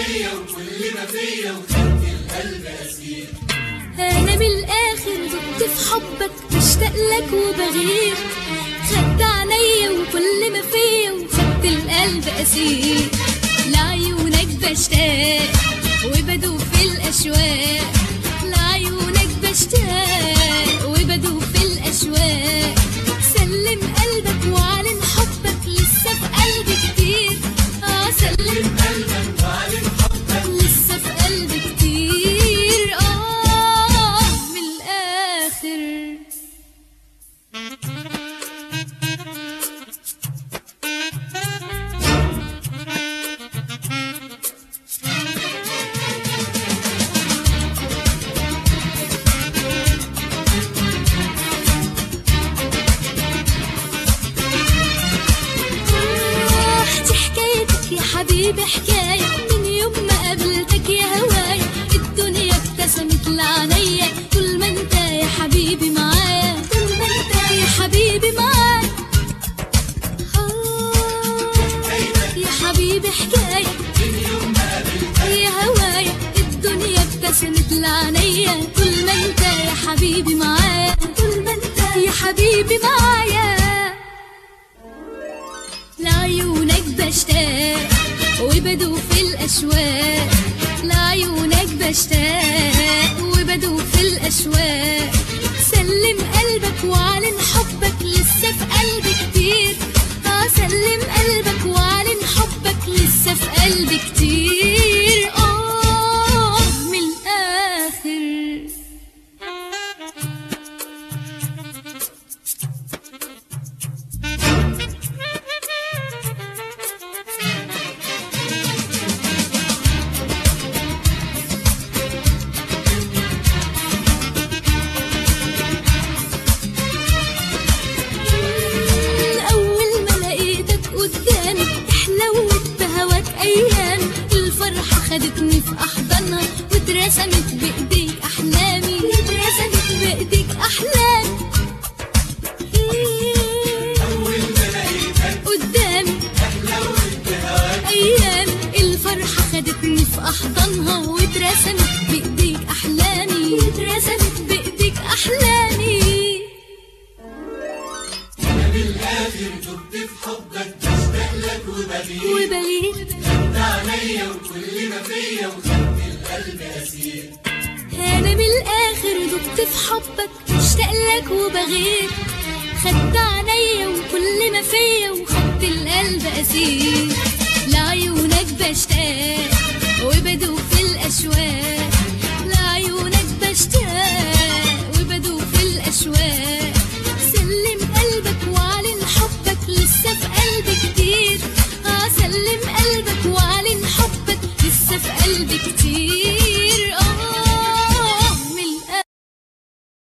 فيا وكل ما فيا وخدت القلب أسير انا من الاخر دقت في حبك بشتاق لك وبغير خدت عينيا وكل ما فيا وخدت القلب اسير لعيونك بشتاق وبدوب في الاشواق لعيونك بشتاق وبدوب في الاشواق سلم قلبك واعلن حبك لسه في قلبي كتير اه سلم قلبك وعلم حبك لسه في قلبي كتير اه من الاخر آه، دي حكايتك يا حبيبي حكاية من يوم ما قابلتك يا هواي الدنيا ابتسمت لعينيا طول ما انت يا حبيبي معايا طول ما انت يا حبيبي معايا آه، يا حبيبي حكاية يا هوايا الدنيا ابتسمت لعينيا طول ما انت يا حبيبي معايا طول ما انت يا حبيبي معايا لعيونك بشتاق وبدوب في الأشواق لعيونك بشتاق وبدوب في الأشواق سلم قلبك واعلن حبك لسه في قلبي كتير اه سلم قلبك واعلن حبك لسه في قلبي كتير اه من الآخر أول ما لقيتك قدامي حلوت بهواك أيام الفرحة خدتني في أحضانها واترسمت بإيديك أحلامي واترسمت بإيديك أحلامي أول ما لقيتك قدامي حلوت بهواك أيام الفرحة خدتني في أحضانها واترسمت بإيديك أحلامي واترسمت بإيديك أحلامي أنا بالآخر دبت في حبك بشتاق لك وبغير وبغير خدت عينيا وكل ما فيا وخدت القلب أسير انا من الاخر دبت في حبك مشتاق لك وبغير خدت عينيا وكل ما فيا وخدت القلب اسير